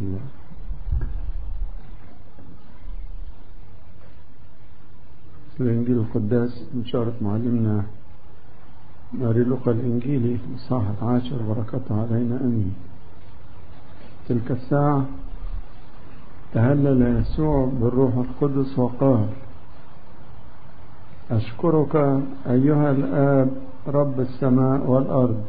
الله الإنجيل القداس بشارة معلمنا ماري لوقا الإنجيلي صاحب عاشر بركاته علينا أمين تلك الساعة تهلل يسوع بالروح القدس وقال أشكرك أيها الآب رب السماء والأرض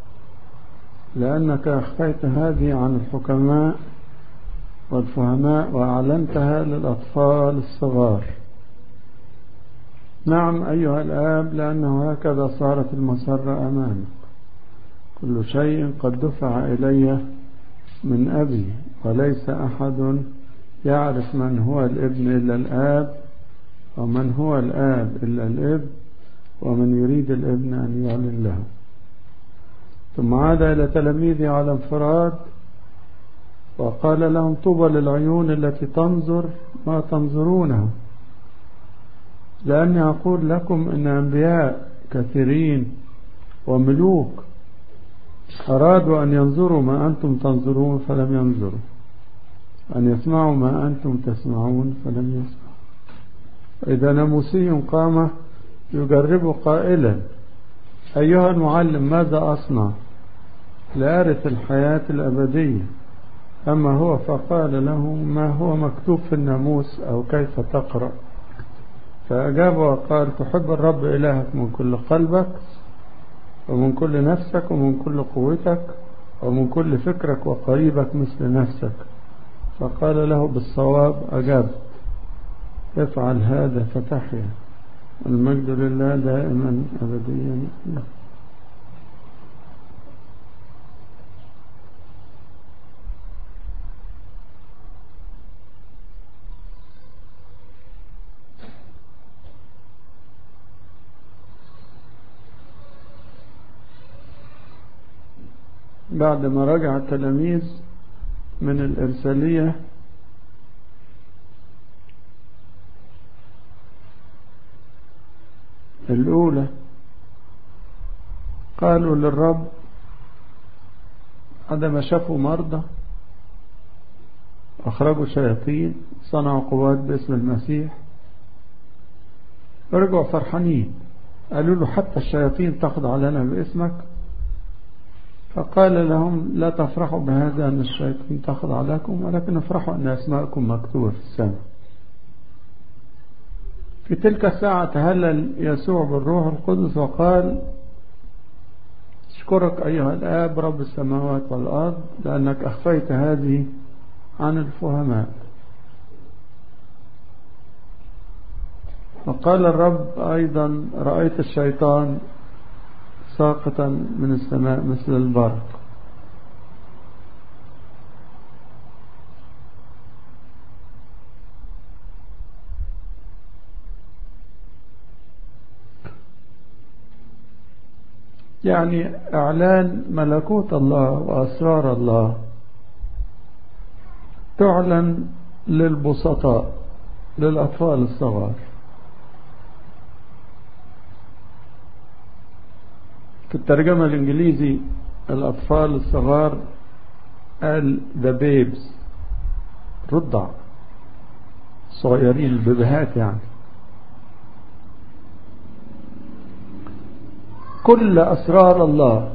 لأنك أخفيت هذه عن الحكماء والفهماء وأعلنتها للأطفال الصغار نعم أيها الآب لأنه هكذا صارت المسرة أمامك كل شيء قد دفع إلي من أبي وليس أحد يعرف من هو الابن إلا الآب ومن هو الآب إلا الابن ومن يريد الابن أن يعلن له ثم عاد إلى تلاميذه على انفراد وقال لهم طوبى للعيون التي تنظر ما تنظرونه لأني أقول لكم إن أنبياء كثيرين وملوك أرادوا أن ينظروا ما أنتم تنظرون فلم ينظروا أن يسمعوا ما أنتم تسمعون فلم يسمعوا إذا ناموسي قام يجرب قائلا أيها المعلم ماذا أصنع لأرث الحياة الأبدية أما هو فقال له ما هو مكتوب في الناموس أو كيف تقرأ فأجاب وقال تحب الرب إلهك من كل قلبك ومن كل نفسك ومن كل قوتك ومن كل فكرك وقريبك مثل نفسك فقال له بالصواب أجاب افعل هذا فتحيا المجد لله دائما أبديا بعد ما رجع التلاميذ من الإرسالية الأولى قالوا للرب عندما شافوا مرضى أخرجوا شياطين صنعوا قوات باسم المسيح رجعوا فرحانين قالوا له حتى الشياطين تخضع لنا باسمك فقال لهم لا تفرحوا بهذا أن الشياطين تخضع لكم ولكن افرحوا أن أسماءكم مكتوبة في السماء في تلك الساعة تهلل يسوع بالروح القدس وقال اشكرك أيها الآب رب السماوات والأرض لأنك أخفيت هذه عن الفهماء وقال الرب أيضا رأيت الشيطان ساقطا من السماء مثل البرق يعني اعلان ملكوت الله واسرار الله تعلن للبسطاء للاطفال الصغار في الترجمة الانجليزي الاطفال الصغار قال the babes رضع صغيرين البيبيهات يعني كل أسرار الله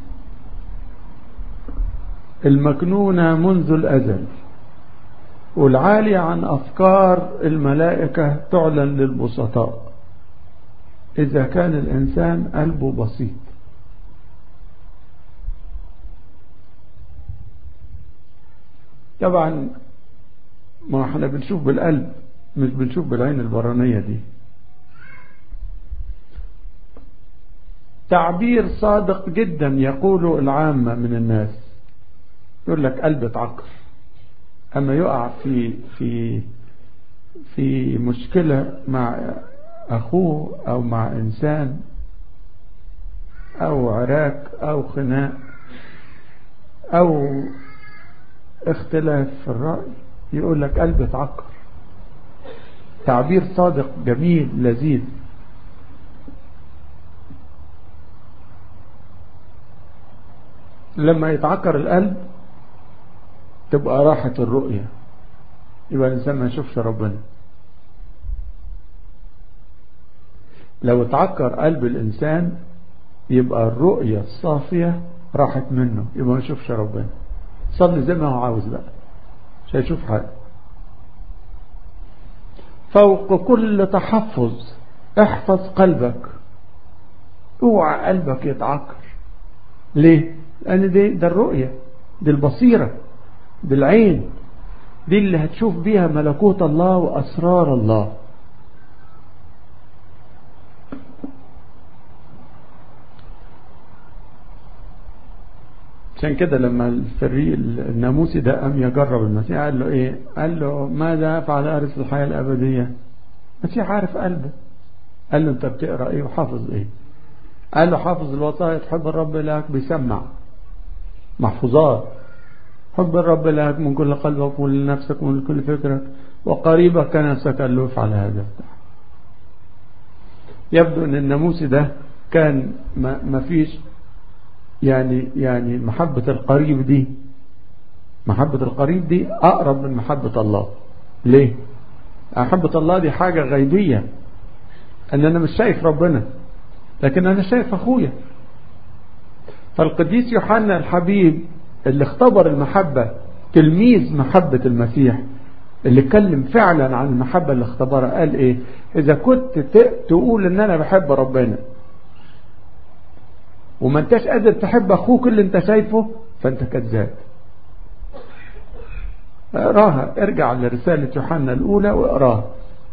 المكنونة منذ الأزل والعالية عن أفكار الملائكة تعلن للبسطاء إذا كان الإنسان قلبه بسيط طبعا ما احنا بنشوف بالقلب مش بنشوف بالعين البرانية دي تعبير صادق جدا يقوله العامة من الناس يقول لك قلب اتعكر أما يقع في في في مشكلة مع أخوه أو مع إنسان أو عراك أو خناق أو اختلاف في الرأي يقول لك قلب اتعكر تعبير صادق جميل لذيذ لما يتعكر القلب تبقى راحة الرؤية يبقى الإنسان ما يشوفش ربنا لو اتعكر قلب الإنسان يبقى الرؤية الصافية راحت منه يبقى ما يشوفش ربنا صلي زي ما هو عاوز بقى مش هيشوف حاجة فوق كل تحفظ احفظ قلبك اوعى قلبك يتعكر ليه لان دي ده الرؤية دي البصيرة دي العين دي اللي هتشوف بيها ملكوت الله واسرار الله عشان كده لما الفريق الناموسي ده قام يجرب المسيح قال له ايه قال له ماذا افعل ارث الحياه الابديه المسيح عارف قلبه قال له انت بتقرا ايه وحافظ ايه قال له حافظ الوصايا تحب الرب الهك بيسمع محفوظات حب الرب الهك من كل قلبك ومن نفسك ومن كل فكرك وقريبك كنفسك قال له افعل هذا يبدو ان الناموسي ده كان ما فيش يعني يعني محبة القريب دي محبة القريب دي أقرب من محبة الله ليه؟ محبة الله دي حاجة غيبية أن أنا مش شايف ربنا لكن أنا شايف أخويا فالقديس يوحنا الحبيب اللي اختبر المحبة تلميذ محبة المسيح اللي اتكلم فعلا عن المحبة اللي اختبرها قال ايه اذا كنت تقول ان انا بحب ربنا وما انتش قادر تحب اخوك اللي انت شايفه فانت كذاب اقراها ارجع لرسالة يوحنا الاولى واقراها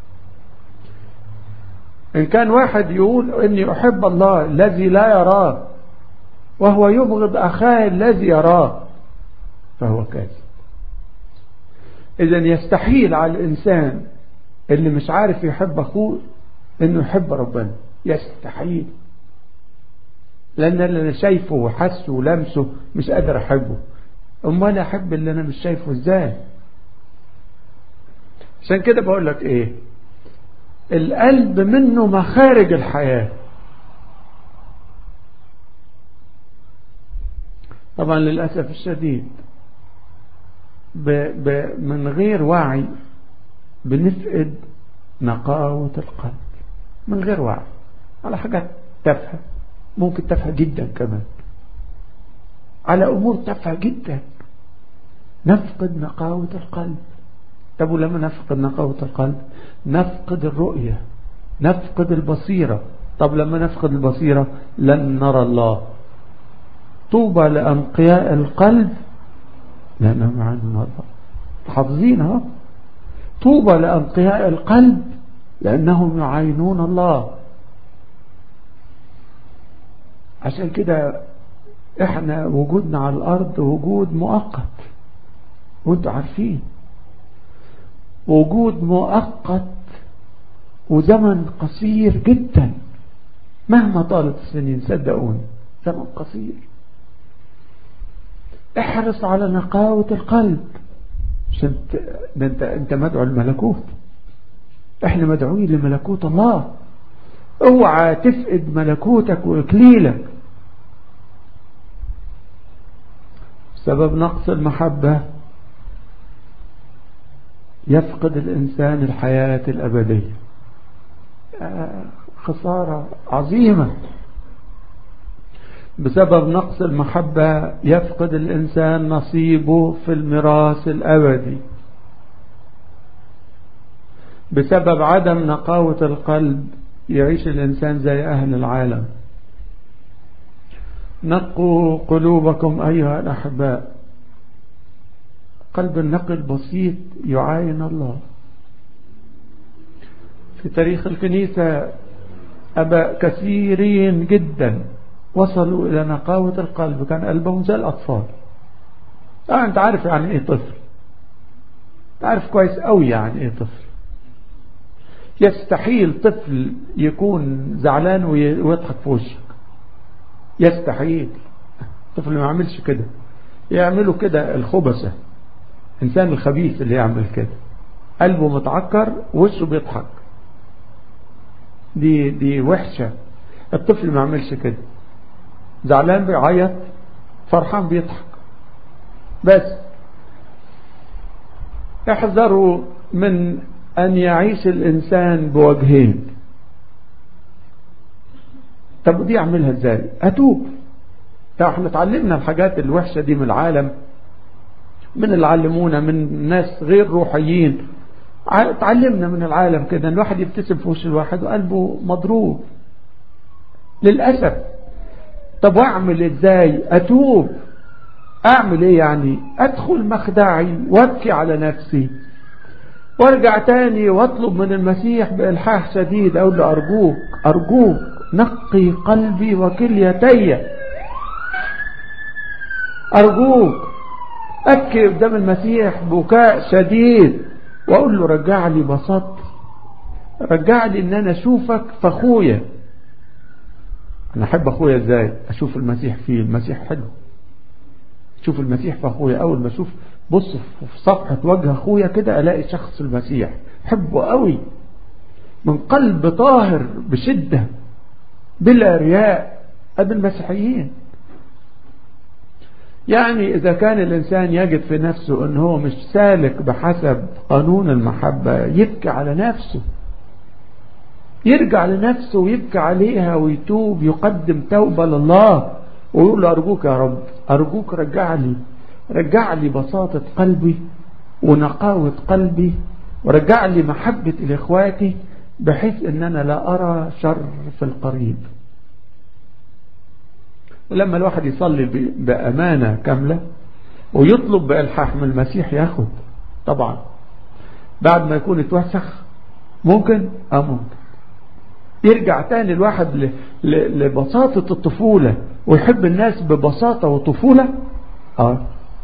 ان كان واحد يقول اني احب الله الذي لا يراه وهو يبغض اخاه الذي يراه فهو كاذب اذا يستحيل على الانسان اللي مش عارف يحب اخوه انه يحب ربنا يستحيل لان اللي انا شايفه وحسه ولمسه مش قادر احبه امال احب اللي انا مش شايفه ازاي عشان كده بقول لك ايه القلب منه مخارج الحياه طبعا للاسف الشديد ب ب من غير وعي بنفقد نقاوة القلب من غير وعي على حاجات تافهة ممكن تافهة جدا كمان على أمور تافهة جدا نفقد نقاوة القلب طب ولما نفقد نقاوة القلب نفقد الرؤية نفقد البصيرة طب لما نفقد البصيرة لن نرى الله طوبى لأنقياء القلب لأنهم عن الله حافظينها طوبى لأنقياء القلب لأنهم يعاينون الله عشان كده احنا وجودنا على الأرض وجود مؤقت وانتوا عارفين وجود مؤقت وزمن قصير جدا مهما طالت السنين صدقوني زمن قصير احرص على نقاوة القلب عشان ده انت انت مدعو الملكوت احنا مدعوين لملكوت الله اوعى تفقد ملكوتك واكليلك سبب نقص المحبة يفقد الإنسان الحياة الأبدية خسارة عظيمة بسبب نقص المحبة يفقد الإنسان نصيبه في الميراث الأبدي بسبب عدم نقاوة القلب يعيش الإنسان زي أهل العالم نقوا قلوبكم أيها الأحباء قلب النقي البسيط يعاين الله في تاريخ الكنيسة أباء كثيرين جدا وصلوا إلى نقاوة القلب كان قلبهم زي الأطفال آه أنت عارف يعني إيه طفل تعرف كويس قوي يعني إيه طفل يستحيل طفل يكون زعلان ويضحك في وشك يستحيل الطفل ما يعملش كده يعملوا كده الخبثة إنسان الخبيث اللي يعمل كده قلبه متعكر وشه بيضحك دي دي وحشة الطفل ما يعملش كده زعلان بيعيط فرحان بيضحك بس احذروا من أن يعيش الإنسان بوجهين طب دي أعملها إزاي أتوب طب احنا اتعلمنا الحاجات الوحشة دي من العالم من اللي علمونا من ناس غير روحيين اتعلمنا من العالم كده الواحد يبتسم في وش الواحد وقلبه مضروب للأسف طب واعمل ازاي اتوب اعمل ايه يعني ادخل مخدعي وابكي على نفسي وارجع تاني واطلب من المسيح بإلحاح شديد اقول له ارجوك ارجوك نقي قلبي وكليتي ارجوك ابكي قدام المسيح بكاء شديد واقول له رجع لي بساطتي رجع لي ان انا اشوفك في اخويا انا احب اخويا ازاي اشوف المسيح فيه المسيح حلو شوف المسيح في اخويا اول ما اشوف بص في صفحة وجه اخويا كده الاقي شخص المسيح حبه قوي من قلب طاهر بشدة بلا رياء ادي المسيحيين يعني اذا كان الانسان يجد في نفسه ان هو مش سالك بحسب قانون المحبة يبكي على نفسه يرجع لنفسه ويبكي عليها ويتوب يقدم توبة لله ويقول له أرجوك يا رب أرجوك رجع لي رجع لي بساطة قلبي ونقاوة قلبي ورجع لي محبة لإخواتي بحيث أن أنا لا أرى شر في القريب ولما الواحد يصلي بأمانة كاملة ويطلب بإلحاح من المسيح ياخد طبعا بعد ما يكون اتوسخ ممكن اه ممكن يرجع تاني الواحد ل... ل... لبساطة الطفولة ويحب الناس ببساطة وطفولة اه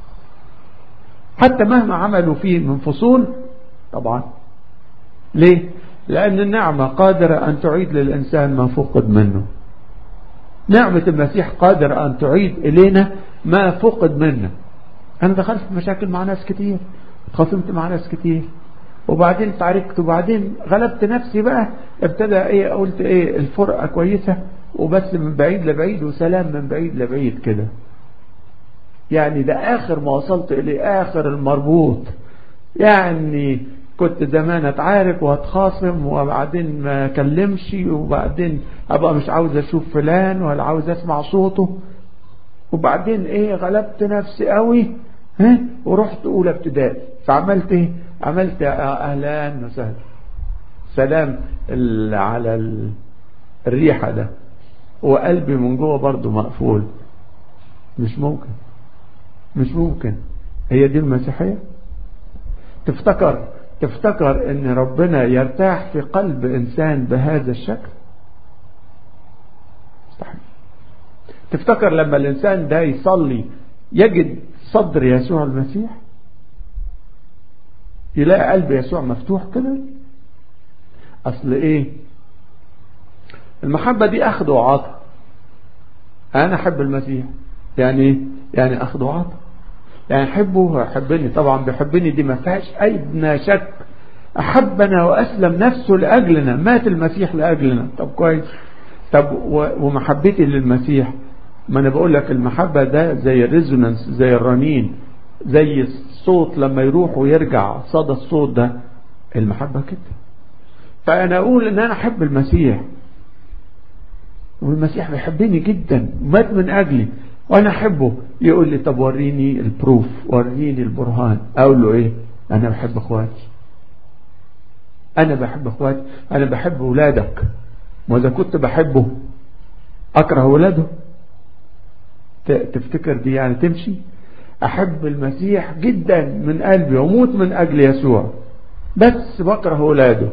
حتى مهما عملوا فيه من فصول طبعا ليه لأن النعمة قادرة أن تعيد للإنسان ما فقد منه نعمة المسيح قادرة أن تعيد إلينا ما فقد منا أنا دخلت في مشاكل مع ناس كتير اتخاصمت مع ناس كتير وبعدين تعاركت وبعدين غلبت نفسي بقى ابتدى ايه قلت ايه الفرقة كويسة وبس من بعيد لبعيد وسلام من بعيد لبعيد كده يعني ده اخر ما وصلت اليه اخر المربوط يعني كنت زمان اتعارك واتخاصم وبعدين ما اكلمش وبعدين ابقى مش عاوز اشوف فلان ولا عاوز اسمع صوته وبعدين ايه غلبت نفسي قوي ها ورحت اولى ابتدائي فعملت ايه عملت اهلا وسهلا سلام على الريحة ده وقلبي من جوه برضه مقفول مش ممكن مش ممكن هي دي المسيحية تفتكر تفتكر ان ربنا يرتاح في قلب انسان بهذا الشكل مستحيل تفتكر لما الانسان ده يصلي يجد صدر يسوع المسيح يلاقي قلب يسوع مفتوح كده اصل ايه المحبة دي اخذ وعطاء انا احب المسيح يعني ايه يعني اخذ وعطاء يعني احبه ويحبني طبعا بيحبني دي ما فيهاش ادنى شك احبنا واسلم نفسه لاجلنا مات المسيح لاجلنا طب كويس طب ومحبتي للمسيح ما انا بقول لك المحبة ده زي الريزونانس زي الرنين زي الصوت لما يروح ويرجع صدى الصوت ده المحبة كده فأنا أقول إن أنا أحب المسيح والمسيح بيحبني جدا مات من أجلي وأنا أحبه يقول لي طب وريني البروف وريني البرهان أقول له إيه أنا بحب إخواتي أنا بحب إخواتي أنا بحب أولادك وإذا كنت بحبه أكره أولاده تفتكر دي يعني تمشي أحب المسيح جدا من قلبي وموت من أجل يسوع بس بكره أولاده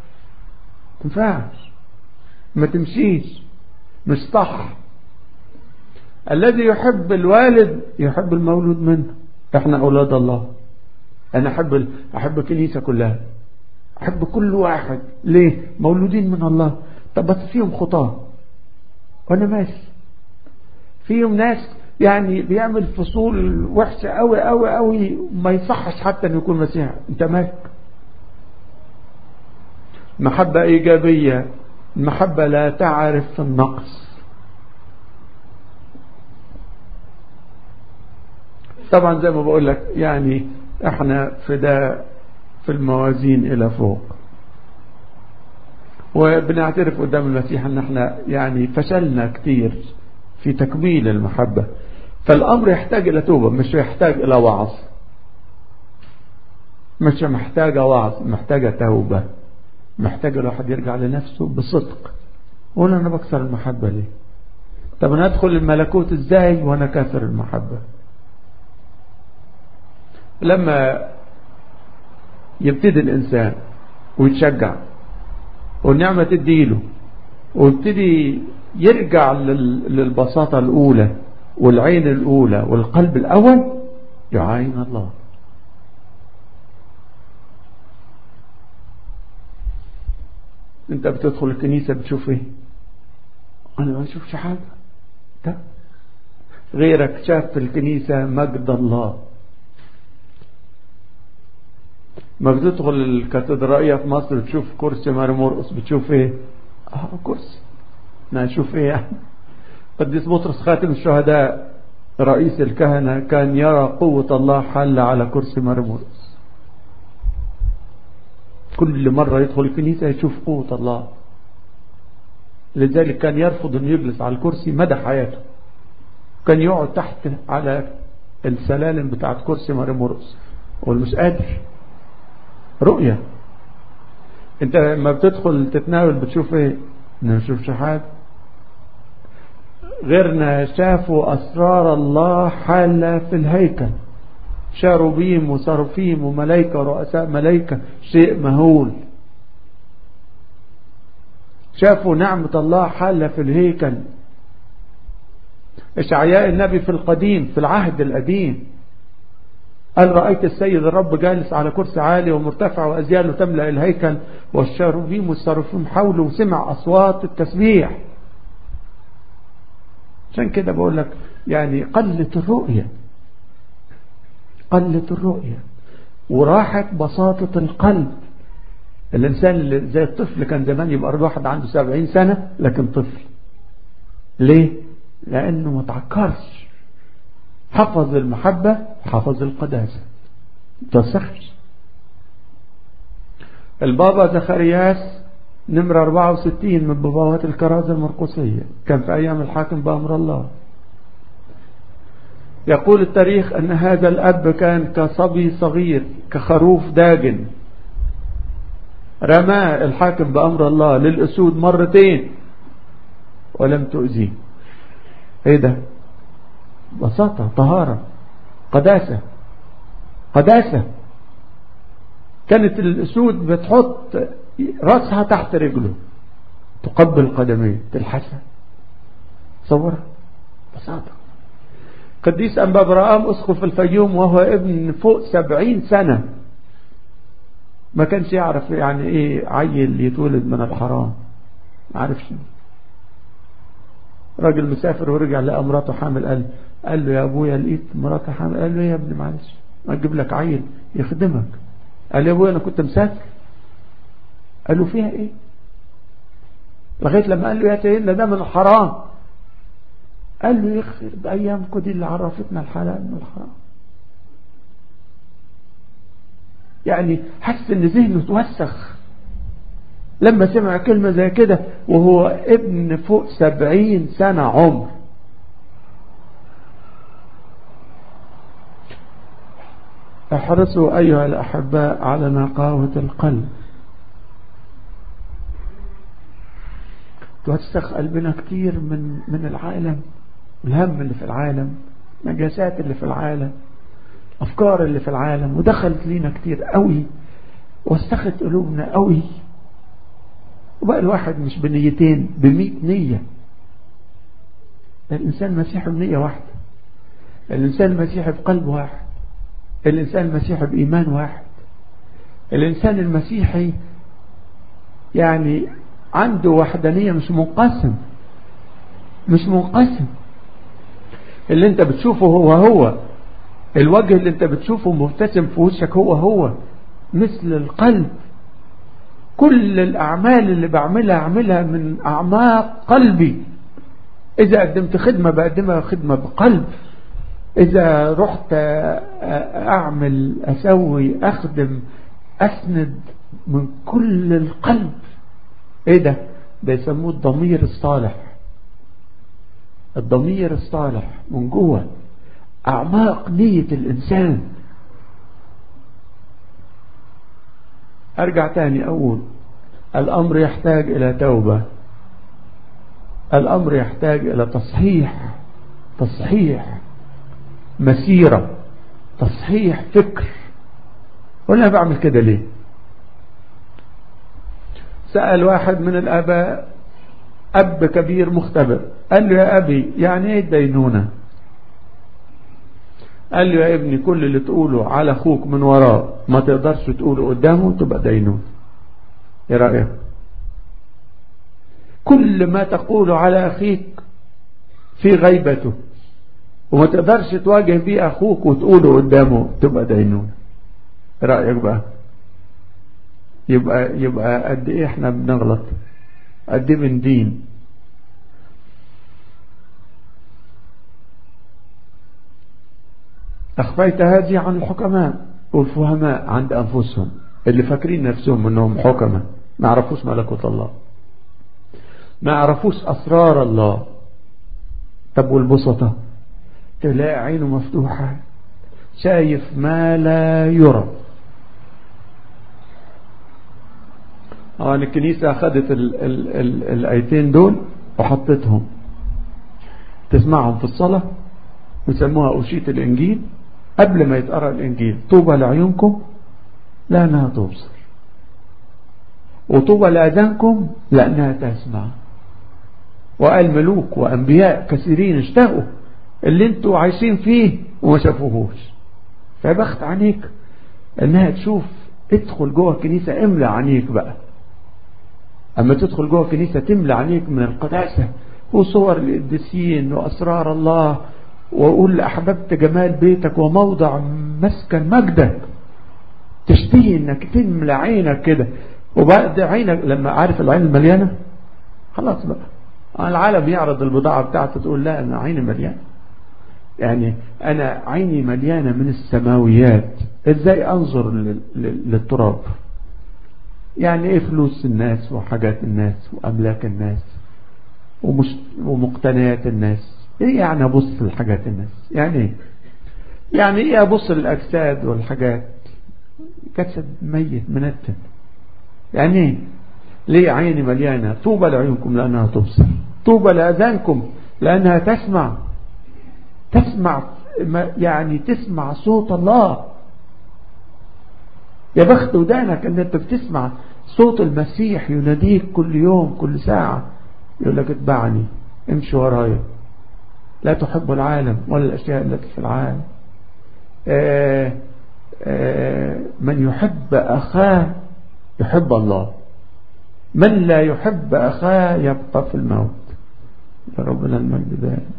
تنفعش ما تمشيش مش صح الذي يحب الوالد يحب المولود منه احنا أولاد الله أنا أحب أحب الكنيسة كلها أحب كل واحد ليه مولودين من الله طب بس فيهم خطاه وأنا ماشي فيهم ناس يعني بيعمل فصول وحشة قوي قوي قوي ما يصحش حتى انه يكون مسيح انت مالك محبة ايجابية المحبة لا تعرف النقص طبعا زي ما بقول لك يعني احنا في ده في الموازين إلى فوق وبنعترف قدام المسيح ان احنا يعني فشلنا كتير في تكميل المحبة فالأمر يحتاج إلى توبة مش يحتاج إلى وعظ مش محتاجة وعظ محتاجة توبة محتاج الواحد يرجع لنفسه بصدق قول أنا بكسر المحبة ليه طب أنا أدخل الملكوت إزاي وأنا كسر المحبة لما يبتدي الإنسان ويتشجع والنعمة تديله ويبتدي يرجع للبساطة الأولى والعين الأولى والقلب الأول يعاين الله انت بتدخل الكنيسة بتشوف ايه انا ما بشوفش حاجة ده غيرك شاف في الكنيسة مجد الله ما بتدخل الكاتدرائية في مصر بتشوف كرسي ماري مرقص بتشوف ايه اه كرسي نشوف ايه يعني قديس بطرس خاتم الشهداء رئيس الكهنة كان يرى قوة الله حل على كرسي ماري مرقص كل مرة يدخل الكنيسة يشوف قوة الله لذلك كان يرفض أن يجلس على الكرسي مدى حياته كان يقعد تحت على السلالم بتاعت كرسي ماري مرقص والمش قادر رؤية انت لما بتدخل تتناول بتشوف ايه ما بتشوفش حاجة غيرنا شافوا أسرار الله حالة في الهيكل شاروبيم وصرفيم وملائكة ورؤساء ملائكة شيء مهول شافوا نعمة الله حالة في الهيكل إشعياء النبي في القديم في العهد القديم قال رأيت السيد الرب جالس على كرسي عالي ومرتفع وأزياله تملأ الهيكل والشاروبيم والصرفيم حوله وسمع أصوات التسبيح عشان كده بقول لك يعني قلت الرؤية قلت الرؤية وراحت بساطة القلب الإنسان اللي زي الطفل كان زمان يبقى واحد عنده سبعين سنة لكن طفل ليه؟ لأنه ما تعكرش حفظ المحبة حفظ القداسة تسخش البابا زخرياس نمرة 64 من باباوات الكرازة المرقسية كان في أيام الحاكم بأمر الله يقول التاريخ أن هذا الأب كان كصبي صغير كخروف داجن رماه الحاكم بأمر الله للأسود مرتين ولم تؤذيه ايه ده بساطة طهارة قداسة قداسة كانت الأسود بتحط رأسها تحت رجله تقبل قدميه تلحسها تصورها بساطة قديس أنبا برام أسقف الفيوم وهو ابن فوق سبعين سنة ما كانش يعرف يعني ايه عيل يتولد من الحرام ما عارفش راجل مسافر ورجع لقى مراته حامل قال قال له يا ابويا لقيت مراتي حامل قال له يا ابني معلش ما اجيب لك عيل يخدمك قال يا ابويا انا كنت مسافر قال له فيها ايه لغايه لما قال له يا سيدنا ده من الحرام قال له يخفر بايامكم دي اللي عرفتنا الحلال من الحرام يعني حس ان ذهنه توسخ لما سمع كلمة زي كده وهو ابن فوق سبعين سنة عمر احرصوا أيها الأحباء على نقاوة القلب توسخ قلبنا كتير من من العالم الهم اللي في العالم نجاسات اللي في العالم أفكار اللي في العالم ودخلت لينا كتير قوي وسخت قلوبنا قوي وبقى الواحد مش بنيتين بمئة نية الإنسان مسيحي بنية واحدة الإنسان المسيحي بقلب واحد الإنسان المسيحي بإيمان واحد الإنسان المسيحي يعني عنده وحدانية مش منقسم مش منقسم اللي انت بتشوفه هو هو الوجه اللي انت بتشوفه مبتسم في وشك هو هو مثل القلب كل الأعمال اللي بعملها أعملها من أعماق قلبي إذا قدمت خدمة بقدمها خدمة بقلب إذا رحت أعمل أسوي أخدم أسند من كل القلب إيه ده ده يسموه الضمير الصالح الضمير الصالح من جوه أعماق نية الإنسان أرجع تاني أقول الأمر يحتاج إلى توبة الأمر يحتاج إلى تصحيح تصحيح مسيرة تصحيح فكر ولا بعمل كده ليه سأل واحد من الآباء أب كبير مختبر قال له يا أبي يعني إيه الدينونة قال له يا ابني كل اللي تقوله على أخوك من وراه ما تقدرش تقوله قدامه تبقى دينون إيه رأيك كل ما تقوله على أخيك في غيبته وما تقدرش تواجه بيه أخوك وتقوله قدامه تبقى دينون إيه رأيك بقى يبقى يبقى قد ايه احنا بنغلط قد ايه بندين اخفيت هذه عن الحكماء والفهماء عند انفسهم اللي فاكرين نفسهم انهم حكماء ما يعرفوش ملكوت الله ما يعرفوش اسرار الله طب والبسطة تلاقي عينه مفتوحة شايف ما لا يرى طبعا الكنيسة أخذت ال ال ال الآيتين دول وحطتهم تسمعهم في الصلاة ويسموها أشية الإنجيل قبل ما يتقرأ الإنجيل طوبى لعيونكم لأنها تبصر وطوبى لأذانكم لأنها تسمع وقال ملوك وأنبياء كثيرين اشتهوا اللي انتوا عايشين فيه وما شافوهوش فبخت عينيك انها تشوف ادخل جوه الكنيسة املى عينيك بقى أما تدخل جوه الكنيسة تملى عينيك من القداسة وصور القديسين وأسرار الله وأقول أحببت جمال بيتك وموضع مسكن مجدك تشتهي انك تملى عينك كده وبعد عينك لما عارف العين المليانة خلاص بقى العالم يعرض البضاعة بتاعته تقول لا أنا عيني مليانة يعني أنا عيني مليانة من السماويات إزاي أنظر للتراب يعني ايه فلوس الناس وحاجات الناس واملاك الناس ومش ومقتنيات الناس ايه يعني ابص لحاجات الناس يعني ايه يعني ايه ابص للاجساد والحاجات جسد ميت منتن يعني ايه ليه عيني مليانة طوبى لعيونكم لأنها تبصر طوبى لأذانكم لأنها تسمع تسمع يعني تسمع صوت الله يا بخت ودانك ان انت بتسمع صوت المسيح يناديك كل يوم كل ساعة يقول لك اتبعني امشي ورايا لا تحب العالم ولا الاشياء التي في العالم آآ آآ من يحب اخاه يحب الله من لا يحب اخاه يبقى في الموت ربنا المجد ده